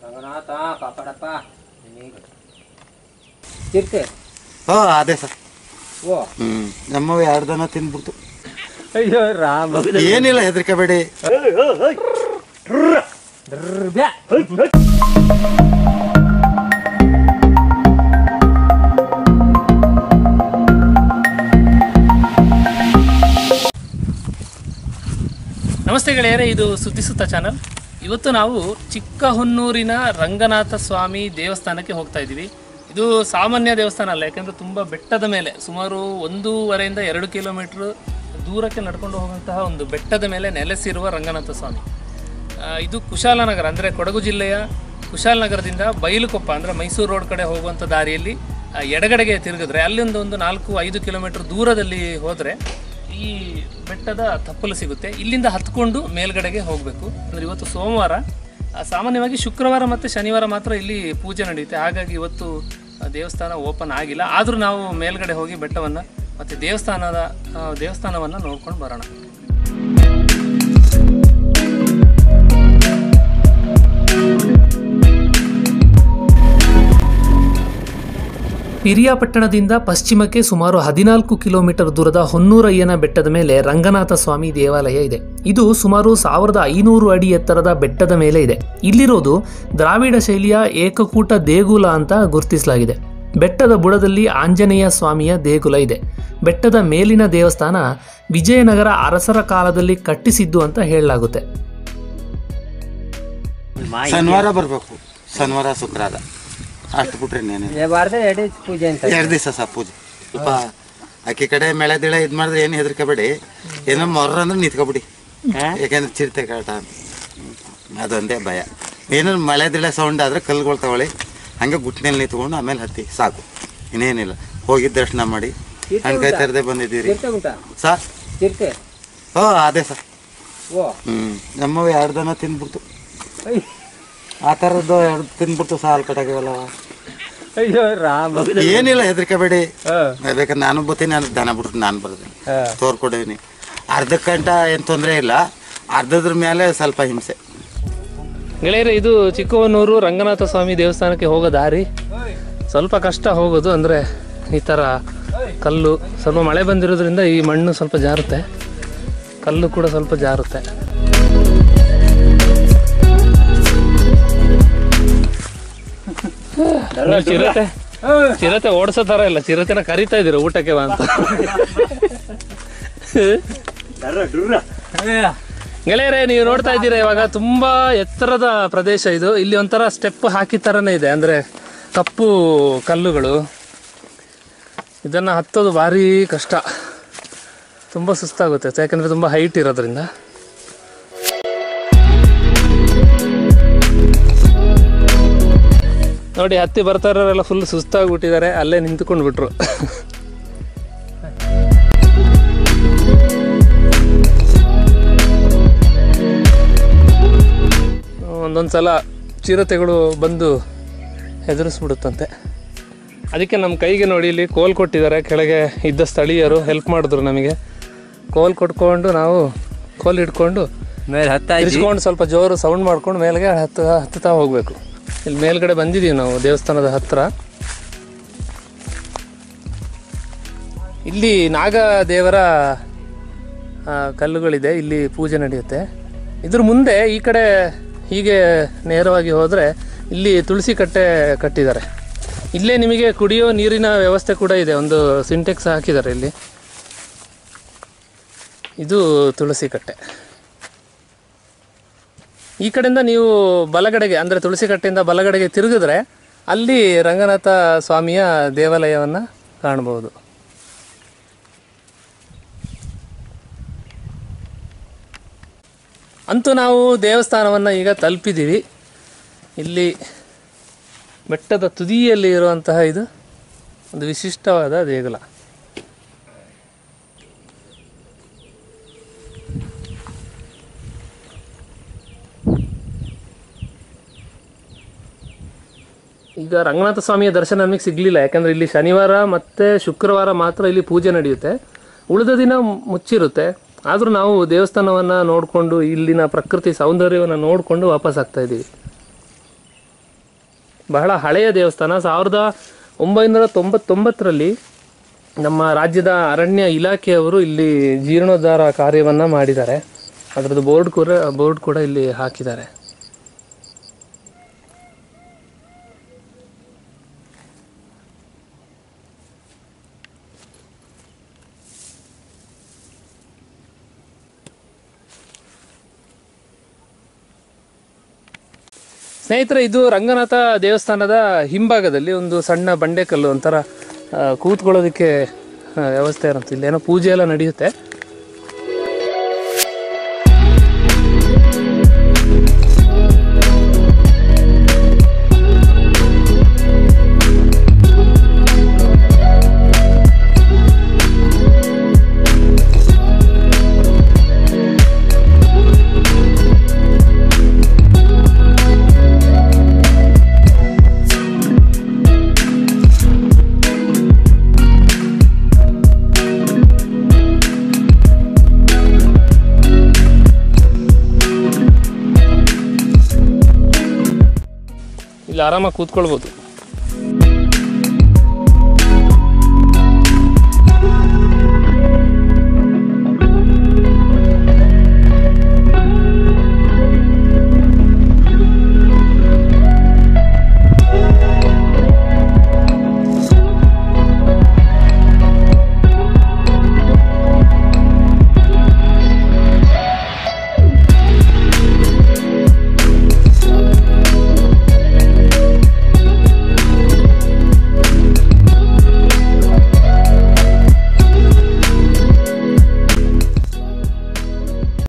ರಂಗನಾಥ ಕಾಪಾಡಪ್ಪ ನಿನಗೆ ಚಿರ್ತೆ ಓ ಅದೇ ಸರ್ ಓ ಹ್ಮ್ ನಮ್ಮವು ಎರಡು ದನ ತಿಂದ್ಬಿಡ್ತು ಅಯ್ಯೋ ರಾಮ ಏನಿಲ್ಲ ಹೆದರ್ಕೋಬೇಡಿ ಬ್ಯಾ ನಮಸ್ತೆ ಗೆಳೆಯರೇ ಇದು ಸುದ್ದಿ ಸುತ್ತ ಚಾನಲ್ ಇವತ್ತು ನಾವು ಚಿಕ್ಕಹೊನ್ನೂರಿನ ರಂಗನಾಥ ಸ್ವಾಮಿ ದೇವಸ್ಥಾನಕ್ಕೆ ಹೋಗ್ತಾ ಇದ್ದೀವಿ ಇದು ಸಾಮಾನ್ಯ ದೇವಸ್ಥಾನ ಅಲ್ಲ ಯಾಕಂದರೆ ತುಂಬ ಬೆಟ್ಟದ ಮೇಲೆ ಸುಮಾರು ಒಂದೂವರೆಯಿಂದ ಎರಡು ಕಿಲೋಮೀಟ್ರ್ ದೂರಕ್ಕೆ ನಡ್ಕೊಂಡು ಹೋಗುವಂತಹ ಒಂದು ಬೆಟ್ಟದ ಮೇಲೆ ನೆಲೆಸಿರುವ ರಂಗನಾಥ ಸ್ವಾಮಿ ಆ, ಇದು ಕುಶಾಲನಗರ ಅಂದರೆ ಕೊಡಗು ಜಿಲ್ಲೆಯ ಕುಶಾಲನಗರದಿಂದ ಬೈಲುಕೊಪ್ಪ ಅಂದರೆ ಮೈಸೂರು ರೋಡ್ ಕಡೆ ಹೋಗುವಂಥ ದಾರಿಯಲ್ಲಿ ಆ, ಎಡಗಡೆಗೆ ತಿರುಗಿದ್ರೆ ಅಲ್ಲಿಂದ ಒಂದು ನಾಲ್ಕು ಐದು ಕಿಲೋಮೀಟರ್ ದೂರದಲ್ಲಿ ಹೋದರೆ ಈ ಬೆಟ್ಟದ ತಪ್ಪಲು ಸಿಗುತ್ತೆ ಇಲ್ಲಿಂದ ಹತ್ಕೊಂಡು ಮೇಲ್ಗಡೆಗೆ ಹೋಗಬೇಕು ಅಂದರೆ ಇವತ್ತು ಸೋಮವಾರ ಆ, ಸಾಮಾನ್ಯವಾಗಿ ಶುಕ್ರವಾರ ಮತ್ತು ಶನಿವಾರ ಮಾತ್ರ ಇಲ್ಲಿ ಪೂಜೆ ನಡೆಯುತ್ತೆ ಹಾಗಾಗಿ ಇವತ್ತು ಆ, ದೇವಸ್ಥಾನ ಓಪನ್ ಆಗಿಲ್ಲ ಆದರೂ ನಾವು ಮೇಲ್ಗಡೆ ಹೋಗಿ ಬೆಟ್ಟವನ್ನು ಮತ್ತು ದೇವಸ್ಥಾನದ ಆ, ದೇವಸ್ಥಾನವನ್ನು ನೋಡ್ಕೊಂಡು ಬರೋಣ ಪಿರಿಯಾಪಟ್ಟಣದಿಂದ ಪಶ್ಚಿಮಕ್ಕೆ ಸುಮಾರು ಹದಿನಾಲ್ಕು ಕಿಲೋಮೀಟರ್ ದೂರದ ಹೊನ್ನೂರಯ್ಯನ ಬೆಟ್ಟದ ಮೇಲೆ ರಂಗನಾಥ ಸ್ವಾಮಿ ದೇವಾಲಯ ಇದೆ ಇದು ಸುಮಾರು ಸಾವಿರದ ಐನೂರು ಅಡಿ ಎತ್ತರದ ಬೆಟ್ಟದ ಮೇಲೆ ಇದೆ ಇಲ್ಲಿರೋದು ದ್ರಾವಿಡ ಶೈಲಿಯ ಏಕಕೂಟ ದೇಗುಲ ಅಂತ ಗುರುತಿಸಲಾಗಿದೆ ಬೆಟ್ಟದ ಬುಡದಲ್ಲಿ ಆಂಜನೇಯ ಸ್ವಾಮಿಯ ದೇಗುಲ ಇದೆ ಬೆಟ್ಟದ ಮೇಲಿನ ದೇವಸ್ಥಾನ ವಿಜಯನಗರ ಅರಸರ ಕಾಲದಲ್ಲಿ ಕಟ್ಟಿಸಿದ್ದು ಅಂತ ಹೇಳಲಾಗುತ್ತೆ ಶನಿವಾರ ಬರ್ಬೇಕು ಶನಿವಾರ ಶುಕ್ರವಾರ ಅಷ್ಟು ಬಿಟ್ರೆ ಇನ್ನೇನಿಲ್ಲ ಬಾರ್ದೆ ಎಡೆ ಪೂಜೆ ಅಂತ ಎರಡು ದಿವಸ ಸಹ ಪೂಜೆ ಸ್ವಲ್ಪ ಆಕಿ ಕಡೆ ಮೇಳೆ ದಿಳ ಇದು ಮಾಡಿದ್ರೆ ಏನು ಹೆದರ್ಕೋಬೇಡಿ ಏನೋ ಮೊರ್ರ ಅಂದ್ರೆ ನಿಂತ್ಕೊಬಿಡಿ ಯಾಕಂದ್ರೆ ಚಿರತೆ ಕಾಟ ಅಂತ ಅದೊಂದೇ ಭಯ ಏನೋ ಮಳೆ ದಿಳ ಸೌಂಡ್ ಆದ್ರೆ ಕಲ್ಗಳು ತಗೊಳ್ಳಿ ಹಂಗೆ ಗುಟ್ಟಿನಲ್ಲಿ ನಿಂತ್ಕೊಂಡು ಆಮೇಲೆ ಹತ್ತಿ ಸಾಕು ಇನ್ನೇನಿಲ್ಲ ಹೋಗಿದ್ದ ದರ್ಶನ ಮಾಡಿ ಹಣ್ಕಾಯಿ ತರದೆ ಬಂದಿದ್ದೀರಿ ಚಿರ್ತೆ ಉಂಟಾ ಸಾ ಚಿರ್ತೆ ಓ ಅದೇ ಸರ್ ಓ ಹ್ಞೂ ನಮ್ಮವು ಎರಡು ದನ ತಿಂದ್ಬಿಡ್ತು ಅಯ್ಯ್. ಆ ಥರದ್ದು ಎರಡು ತಿಂದ್ಬಿಡ್ತು ಸಾಲು ಕಟಾಗಿವಲ್ಲ ಅಯ್ಯೋ ರಾಮ ಏನಿಲ್ಲ ಹೆದರ್ಕೋಬೇಡಿ ಹಾ ಬೇಕಾದ್ರೆ ನಾನು ಬರ್ತೀನಿ ನಾನು ದನ ಬಿಡ್ತೀನಿ ನಾನು ಬರ್ತೀನಿ ಹಾ ತೋರ್ಕೊಡೀನಿ ಅರ್ಧ ಗಂಟ ಏನು ತೊಂದರೆ ಇಲ್ಲ ಅರ್ಧದ್ರ ಮೇಲೆ ಸ್ವಲ್ಪ ಹಿಂಸೆ ಗೆಳೆಯರೆ ಇದು ಚಿಕ್ಕವನ್ನೂರು ರಂಗನಾಥ ಸ್ವಾಮಿ ದೇವಸ್ಥಾನಕ್ಕೆ ಹೋಗೋ ದಾರಿ ಸ್ವಲ್ಪ ಕಷ್ಟ ಹೋಗೋದು ಅಂದರೆ ಈ ಥರ ಕಲ್ಲು ಸ್ವಲ್ಪ ಮಳೆ ಬಂದಿರೋದ್ರಿಂದ ಈ ಮಣ್ಣು ಸ್ವಲ್ಪ ಜಾರುತ್ತೆ ಕಲ್ಲು ಕೂಡ ಸ್ವಲ್ಪ ಜಾರುತ್ತೆ ನೀವು ಚಿರತೆ ಚಿರತೆ ಓಡಿಸೋ ಥರ ಇಲ್ಲ ಚಿರತೆನ ಕರಿತಾ ಇದ್ದೀರ ಊಟಕ್ಕೆ ಬಾ ಅಂತ ಗೆಳೆಯರೇ ನೀವು ನೋಡ್ತಾ ಇದ್ದೀರಾ ಇವಾಗ ತುಂಬಾ ಎತ್ತರದ ಪ್ರದೇಶ ಇದು ಇಲ್ಲಿ ಒಂಥರ ಸ್ಟೆಪ್ ಹಾಕಿ ಥರನೇ ಇದೆ ಅಂದ್ರೆ ಕಪ್ಪು ಕಲ್ಲುಗಳು ಇದನ್ನ ಹತ್ತೋದು ಭಾರಿ ಕಷ್ಟ ತುಂಬ ಸುಸ್ತಾಗುತ್ತೆ ಯಾಕಂದ್ರೆ ತುಂಬ ಹೈಟ್ ಇರೋದ್ರಿಂದ ನೋಡಿ ಹತ್ತಿ ಬರ್ತಾ ಇರೋರೆಲ್ಲ ಫುಲ್ ಸುಸ್ತಾಗ್ಬಿಟ್ಟಿದ್ದಾರೆ ಅಲ್ಲೇ ನಿಂತ್ಕೊಂಡು ಬಿಟ್ರು ಒಂದೊಂದು ಸಲ ಚಿರತೆಗಳು ಬಂದು ಹೆದರಿಸ್ಬಿಡುತ್ತಂತೆ ಅದಕ್ಕೆ ನಮ್ಮ ಕೈಗೆ ನೋಡಿ ಇಲ್ಲಿ ಕೋಲ್ ಕೊಟ್ಟಿದ್ದಾರೆ ಕೆಳಗೆ ಇದ್ದ ಸ್ಥಳೀಯರು ಹೆಲ್ಪ್ ಮಾಡಿದ್ರು ನಮಗೆ ಕೋಲ್ ಕೊಟ್ಕೊಂಡು ನಾವು ಕೋಲ್ ಹಿಡ್ಕೊಂಡು ಮೇಲೆ ಹತ್ತ ಇರಿಸ್ಕೊಂಡು ಸ್ವಲ್ಪ ಜೋರು ಸೌಂಡ್ ಮಾಡ್ಕೊಂಡು ಮೇಲ್ಗೆ ಹತ್ತ ಹತ್ತುತ್ತಾ ಹೋಗಬೇಕು ಇಲ್ಲಿ ಮೇಲ್ಗಡೆ ಬಂದಿದ್ದೀವಿ ನಾವು ದೇವಸ್ಥಾನದ ಹತ್ರ ಇಲ್ಲಿ ನಾಗ ದೇವರ ಆ, ಕಲ್ಲುಗಳಿದೆ ಇಲ್ಲಿ ಪೂಜೆ ನಡೆಯುತ್ತೆ ಇದ್ರ ಮುಂದೆ ಈ ಕಡೆ ಹೀಗೆ ನೇರವಾಗಿ ಹೋದರೆ ಇಲ್ಲಿ ತುಳಸಿ ಕಟ್ಟೆ ಕಟ್ಟಿದ್ದಾರೆ ಇಲ್ಲೇ ನಿಮಗೆ ಕುಡಿಯೋ ನೀರಿನ ವ್ಯವಸ್ಥೆ ಕೂಡ ಇದೆ ಒಂದು ಸಿಂಟೆಕ್ಸ್ ಹಾಕಿದ್ದಾರೆ ಇಲ್ಲಿ ಇದು ತುಳಸಿ ಕಟ್ಟೆ ಈ ಕಡೆಯಿಂದ ನೀವು ಬಲಗಡೆಗೆ ಅಂದರೆ ತುಳಸಿ ಕಟ್ಟೆಯಿಂದ ಬಲಗಡೆಗೆ ತಿರುಗಿದ್ರೆ ಅಲ್ಲಿ ರಂಗನಾಥ ಸ್ವಾಮಿಯ ದೇವಾಲಯವನ್ನು ಕಾಣಬಹುದು ಅಂತೂ ನಾವು ದೇವಸ್ಥಾನವನ್ನು ಈಗ ತಲುಪಿದ್ದೀವಿ ಇಲ್ಲಿ ಬೆಟ್ಟದ ತುದಿಯಲ್ಲಿ ಇರುವಂತಹ ಇದು ಒಂದು ವಿಶಿಷ್ಟವಾದ ದೇಗುಲ ಈಗ ರಂಗನಾಥ ಸ್ವಾಮಿಯ ದರ್ಶನ ನಮಗೆ ಸಿಗಲಿಲ್ಲ ಯಾಕಂದರೆ ಇಲ್ಲಿ ಶನಿವಾರ ಮತ್ತು ಶುಕ್ರವಾರ ಮಾತ್ರ ಇಲ್ಲಿ ಪೂಜೆ ನಡೆಯುತ್ತೆ ಉಳಿದ ದಿನ ಮುಚ್ಚಿರುತ್ತೆ ಆದರೂ ನಾವು ದೇವಸ್ಥಾನವನ್ನು ನೋಡಿಕೊಂಡು ಇಲ್ಲಿನ ಪ್ರಕೃತಿ ಸೌಂದರ್ಯವನ್ನು ನೋಡಿಕೊಂಡು ವಾಪಸ್ ಆಗ್ತಾ ಇದ್ದೀವಿ ಬಹಳ ಹಳೆಯ ದೇವಸ್ಥಾನ ಸಾವಿರದ ಒಂಬೈನೂರ ತೊಂಬತ್ತೊಂಬತ್ತರಲ್ಲಿ ನಮ್ಮ ರಾಜ್ಯದ ಅರಣ್ಯ ಇಲಾಖೆಯವರು ಇಲ್ಲಿ ಜೀರ್ಣೋದ್ಧಾರ ಕಾರ್ಯವನ್ನು ಮಾಡಿದ್ದಾರೆ ಅದರದ್ದು ಬೋರ್ಡ್ ಕೂಡ ಬೋರ್ಡ್ ಕೂಡ ಇಲ್ಲಿ ಹಾಕಿದ್ದಾರೆ ಸ್ನೇಹಿತರೆ ಇದು ರಂಗನಾಥ ದೇವಸ್ಥಾನದ ಹಿಂಭಾಗದಲ್ಲಿ ಒಂದು ಸಣ್ಣ ಬಂಡೆಕಲ್ಲು ಒಂಥರ ಆ, ಕೂತ್ಕೊಳ್ಳೋದಕ್ಕೆ ಆ, ವ್ಯವಸ್ಥೆ ಇರುತ್ತೆ ಇಲ್ಲೇನೋ ಪೂಜೆ ಎಲ್ಲ ನಡೆಯುತ್ತೆ ಇಲ್ಲಿ ಆರಾಮಾಗಿ ಕೂತ್ಕೊಳ್ಬೋದು